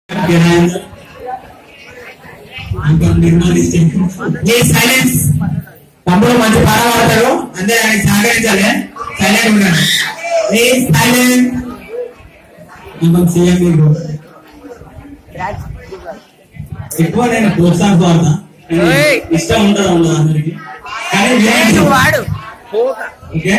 Please silence తమ్ముడు మంచి పాట పాడతాడు అందరూ ఆయన సహకరించాలి సైలెంట్ ఉండండి ప్లీజ్ సైలెంట్ మనం సీఎం మీకు ఎక్కువ నేను ఫోక్ సాంగ్స్ పాడతా ఓయ్. ఇష్టం ఉంటుంది ఉండదు అందరికి కానీ వినండి. వాడు ఓకే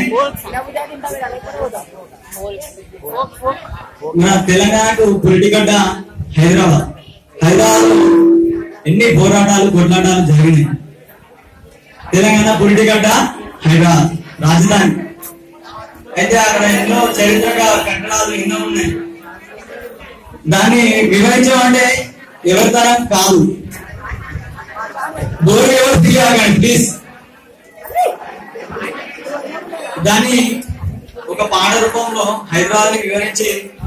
మన తెలంగాణకు పురిటిగడ్డ హైదరాబాద్ హైదరాబాద్ ఎన్ని పోరాటాలు కొట్లాటాలు జరిగినాయి తెలంగాణ పురిటిగడ్డ హైదరాబాద్ రాజధాని అయితే అక్కడ ఎన్నో చరిత్రగా కట్టడాలు ఎన్నో ఉన్నాయి దాన్ని వివరించమంటే ఎవరి తరం కాదు బోర్డు ఎవరు తీయాలి ప్లీజ్ దాన్ని ఒక పాట రూపంలో హైదరాబాద్ వివరించి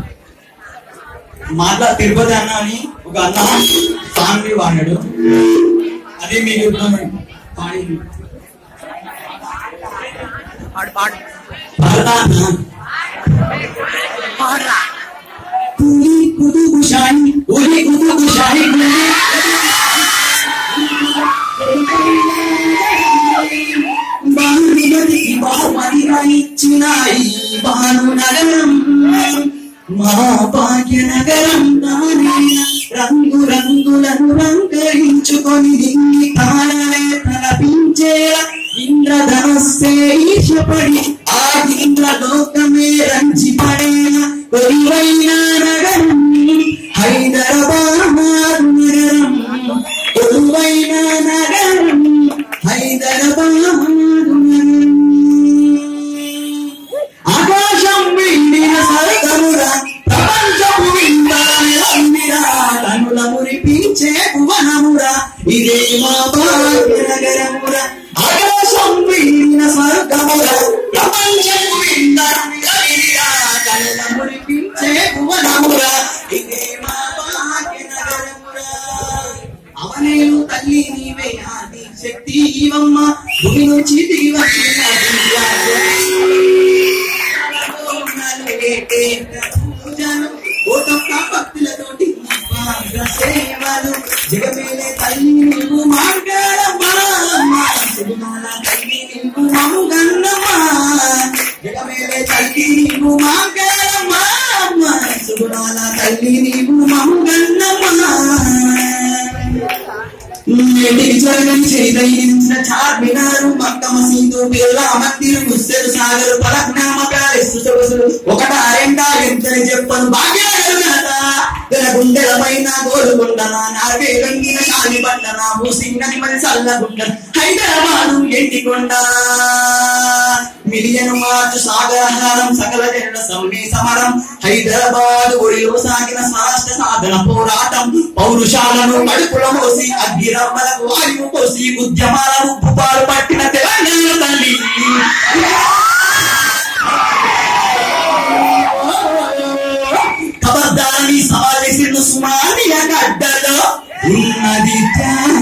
మాట్లా తిరుపతి అన్న అని ఒక అన్న సాంగ్ వాడాడు అది మీకు పాడి పాడు పాడు పాడతా అన్న. పాడరా పులి కుదుగు షాయి పులి కుదుగు షాయి బాలుడిగది బహుమతిగా ఇచ్చినాయి బాను నగరం మా భాగ్య నగరం దానైన రంగు రంగులను రంగరించుకొని దింగి తాళలే తలపించేలా ఇంద్రధనస్సే ఈశపడి ఆ ఇంద్ర లోకమే రంచి పడేలా కొరివైన నగరం హైదరాబాద్ నగరం కొలువైన నగరం హైదరాబాద్ నగరం ఆకాశం వీడిన సరగమురా ప్రపంచపు విందరమిరా కనుల మురిపించే భువనమురా ఇదే మా భాగ్య నగరమురా ఆకాశం వీడిన స్వర్గమురా ప్రపంచపు విందరమిరా కనుల మురిపించే భువనమురా ఇదే మా భాగ్య నగరమురా అవనేలు తల్లి నీవే ఆది శక్తి ఇవమ్మ భూమి నుంచి దిగి వచ్చిన భక్తులతోటి సేవలు జగమేలే తల్లి నీవు మార్గాలమ్మా సుగుణాల తల్లి నీవు మముగన్నమ్మా జగమేలే తల్లి నీవు మార్గాలమ్మా సుగుణాల తల్లి నీవు మముగన్నమ్మా నేటికి జరగని చేదయించిన చార్మినారు మక్క మసీదు బిర్లా మందిర్ ముస్సెలు సాగరు పలక్నామ ప్యాలెస్ సొగసులు ఒకట రెండా ఎంతని చెప్పను భాగ్యనగరు ఘనత తెల గుండెల పైన గోలుకొండన నార్వే రంగిన శాలి పట్టణ మూసింగని మరి చల్లగుండ హైదరాబాదు ఎంటికొండ మిలియన్ మార్చు సాగరహారం సకల జనుల సౌని సమరం హైదరాబాద్ ఒడిలో సాగిన స్వరాష్ట్ర సాధన పోరాటం పౌరుషాలను కడుపుల మోసి అగ్గిరమ్మలకు వాయువు పోసి ఉద్యమాలను ఉప్పుపాలు పట్టిన తెలంగాణ తల్లి కబద్దాలని సవాలేసిన సుమానియ గడ్డలో ఉన్నది త్యాగ